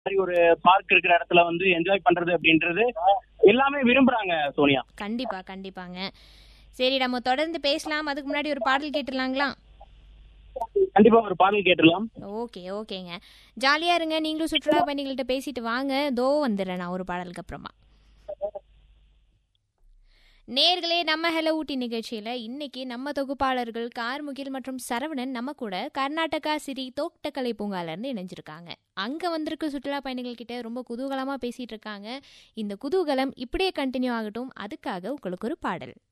மாதிரி ஒரு பார்க் இருக்கிற இடத்துல வந்து என்ஜாய் பண்றது அப்படின்றது எல்லாமே விரும்புறாங்க சோனியா கண்டிப்பா கண்டிப்பாங்க சரி நம்ம தொடர்ந்து பேசலாம் அதுக்கு முன்னாடி ஒரு பாடல் கேட்டுடலாங்களா கண்டிப்பா ஒரு பாடல் கேட்டுடலாம் ஓகே ஓகேங்க ஜாலியா இருங்க நீங்களும் சுற்றுலா பயணிகள்கிட்ட பேசிட்டு வாங்க தோ வந்துடுறேன் நான் ஒரு பாடலுக்கு அப்புறமா நேர்களே நம்ம ஹலோ ஊட்டி நிகழ்ச்சியில் இன்னைக்கு நம்ம தொகுப்பாளர்கள் கார்முகில் மற்றும் சரவணன் நம்ம கூட கர்நாடகா சிறி தோட்டக்கலை பூங்காலேருந்து இணைஞ்சிருக்காங்க அங்கே வந்திருக்க சுற்றுலா பயணிகள் கிட்ட ரொம்ப குதூகலமாக பேசிகிட்டு இருக்காங்க இந்த குதூகலம் இப்படியே கண்டினியூ ஆகட்டும் அதுக்காக உங்களுக்கு ஒரு பாடல்